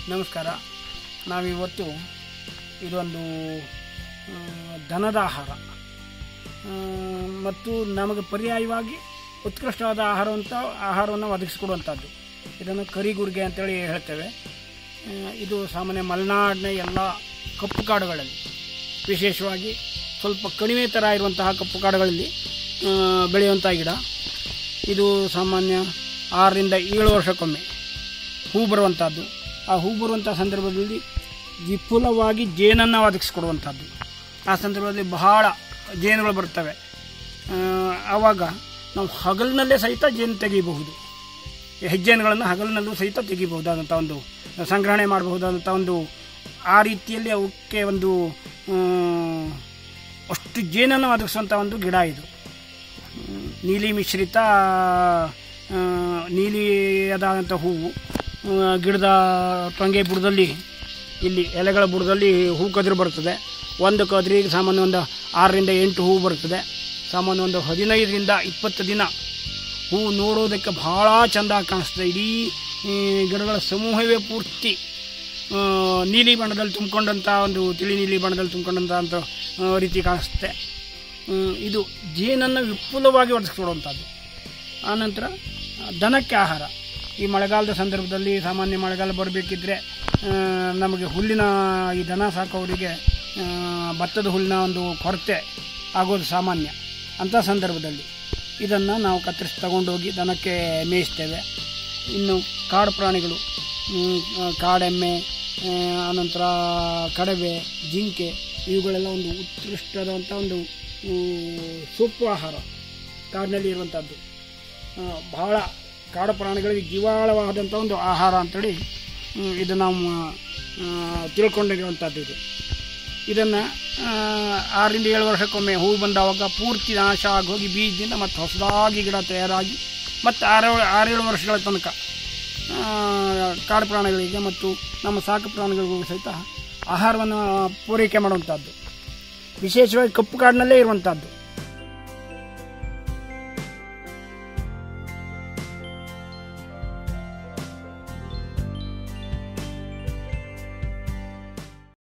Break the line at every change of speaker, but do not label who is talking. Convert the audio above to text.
ನಮಸ್ಕಾರ ನಾವಿವತ್ತು ಇದೊಂದು ಆ, ದನದ ಆಹಾರ ಆ, ಮತ್ತು ನಮಗೆ ಪರ್ಯಾಯವಾಗಿ ಉತ್ಕೃಷ್ಟವಾದ ಆಹಾರವಂತ ಆಹಾರವನ್ನು ಒದಗಿಸಿಕೊಡುವಂಥದ್ದು ಇದನ್ನು ಕರಿಗುರ್ಗೆ ಅಂತೇಳಿ ಹೇಳ್ತೇವೆ ಆ, ಇದು ಸಾಮಾನ್ಯ ಮಲೆನಾಡಿನ ಎಲ್ಲ ಕಪ್ಪು ಕಾಡುಗಳಲ್ಲಿ ವಿಶೇಷವಾಗಿ ಸ್ವಲ್ಪ ಕಡಿಮೆ ಥರ ಇರುವಂತಹ ಕಪ್ಪು ಕಾಡುಗಳಲ್ಲಿ ಆ, ಬೆಳೆಯುವಂಥ ಗಿಡ ಇದು ಸಾಮಾನ್ಯ ಆರರಿಂದ ಏಳು ವರ್ಷಕ್ಕೊಮ್ಮೆ ಹೂ ಬರುವಂಥದ್ದು ಆ ಹೂ ಬರುವಂಥ ಸಂದರ್ಭದಲ್ಲಿ ವಿಪುಲವಾಗಿ ಜೇನನ್ನು ಒದಗಿಸ್ಕೊಡುವಂಥದ್ದು ಆ ಸಂದರ್ಭದಲ್ಲಿ ಬಹಳ ಜೇನುಗಳು ಬರ್ತವೆ ಆ, ಆವಾಗ ನಾವು ಹಗಲಿನಲ್ಲೇ ಸಹಿತ ಜೇನು ತೆಗಿಬಹುದು ಹೆಜ್ಜೆನುಗಳನ್ನು ಹಗಲಿನಲ್ಲೂ ಸಹಿತ ತೆಗಿಬಹುದಾದಂಥ ಒಂದು ಸಂಗ್ರಹಣೆ ಮಾಡಬಹುದಾದಂಥ ಒಂದು ಆ ರೀತಿಯಲ್ಲಿ ಅವಕ್ಕೆ ಒಂದು ಆ, ಅಷ್ಟು ಜೇನನ್ನು ಒದಗಿಸುವಂಥ ಒಂದು ಗಿಡ ಇದು ಹ್ಮ್, ನೀಲಿ ಮಿಶ್ರಿತ ಆ, ನೀಲಿಯಾದಂಥ ಹೂವು ಆ, ಗಿಡದ ಟೊಂಗೆ ಬುಡದಲ್ಲಿ ಇಲ್ಲಿ ಎಲೆಗಳ ಬುಡದಲ್ಲಿ ಹೂ ಕದಿರು ಬರ್ತದೆ ಒಂದು ಕದಿರಿಗೆ ಸಾಮಾನ್ಯ ಒಂದು ಆರರಿಂದ ಎಂಟು ಹೂ ಬರ್ತದೆ ಸಾಮಾನ್ಯ ಒಂದು ಹದಿನೈದರಿಂದ ಇಪ್ಪತ್ತು ದಿನ ಹೂ ನೋಡೋದಕ್ಕೆ ಭಾಳ ಚೆಂದ ಕಾಣಿಸ್ತದೆ ಇಡೀ ಈ, ಗಿಡಗಳ ಸಮೂಹವೇ ಪೂರ್ತಿ ಆ, ನೀಲಿ ಬಣ್ಣದಲ್ಲಿ ತುಂಬಿಕೊಂಡಂಥ ಒಂದು ತಿಳಿ ನೀಲಿ ಬಣ್ಣದಲ್ಲಿ ತುಂಬಿಕೊಂಡಂಥ ಅಂತ ಆ, ರೀತಿ ಕಾಣಿಸುತ್ತೆ ಹ್ಮ್, ಇದು ಜೇನನ್ನು ವಿಪುಲವಾಗಿ ಒದಗಿಸ್ಕೊಡುವಂಥದ್ದು ಆನಂತರ ಆ, ದನಕ್ಕೆ ಆಹಾರ ಈ ಮಳೆಗಾಲದ ಸಂದರ್ಭದಲ್ಲಿ ಸಾಮಾನ್ಯ ಮಳೆಗಾಲ ಬರಬೇಕಿದ್ರೆ ನಮಗೆ ಹುಲ್ಲಿನ ಈ ದನ ಸಾಕೋರಿಗೆ ಆ, ಭತ್ತದ ಹುಲ್ಲಿನ ಒಂದು ಕೊರತೆ ಆಗೋದು ಸಾಮಾನ್ಯ ಅಂಥ ಸಂದರ್ಭದಲ್ಲಿ ಇದನ್ನು ನಾವು ಕತ್ತರಿಸಿ ತಗೊಂಡೋಗಿ ದನಕ್ಕೆ ಮೇಯಿಸ್ತೇವೆ ಇನ್ನು ಕಾಡು ಪ್ರಾಣಿಗಳು ಹ್ಮ್, ಆ, ಕಾಡೆಮ್ಮೆ ಆ, ಆನಂತರ ಕಡವೆ ಜಿಂಕೆ ಇವುಗಳೆಲ್ಲ ಒಂದು ಉತ್ಕೃಷ್ಟವಾದಂಥ ಒಂದು ಊ, ಸೊಪ್ಪು ಆಹಾರ ಕಾಡಿನಲ್ಲಿ ಇರುವಂಥದ್ದು ಆ, ಬಹಳ ಕಾಡು ಪ್ರಾಣಿಗಳಿಗೆ ಜೀವಾಳವಾದಂಥ ಒಂದು ಆಹಾರ ಅಂತೇಳಿ ಹ್ಮ್, ಇದು ನಾವು ಆ, ತಿಳ್ಕೊಂಡಿರುವಂಥದ್ದು ಇದು ಇದನ್ನು ಆರರಿಂದ ಏಳು ವರ್ಷಕ್ಕೊಮ್ಮೆ ಹೂ ಬಂದವಾಗ ಪೂರ್ತಿ ನಾಶ ಆಗೋಗಿ ಬೀಜದಿಂದ ಮತ್ತು ಹೊಸದಾಗಿ ಗಿಡ ತಯಾರಾಗಿ ಮತ್ತು ಆರೇಳು ಆರೇಳು ವರ್ಷಗಳ ತನಕ ಆ, ಕಾಡು ಪ್ರಾಣಿಗಳಿಗೆ ಮತ್ತು ನಮ್ಮ ಸಾಕು ಪ್ರಾಣಿಗಳಿಗೂ ಸಹಿತ ಆಹಾರವನ್ನು ಪೂರೈಕೆ ಮಾಡುವಂಥದ್ದು ವಿಶೇಷವಾಗಿ ಕಪ್ಪು ಕಾಡಿನಲ್ಲೇ ಇರುವಂಥದ್ದು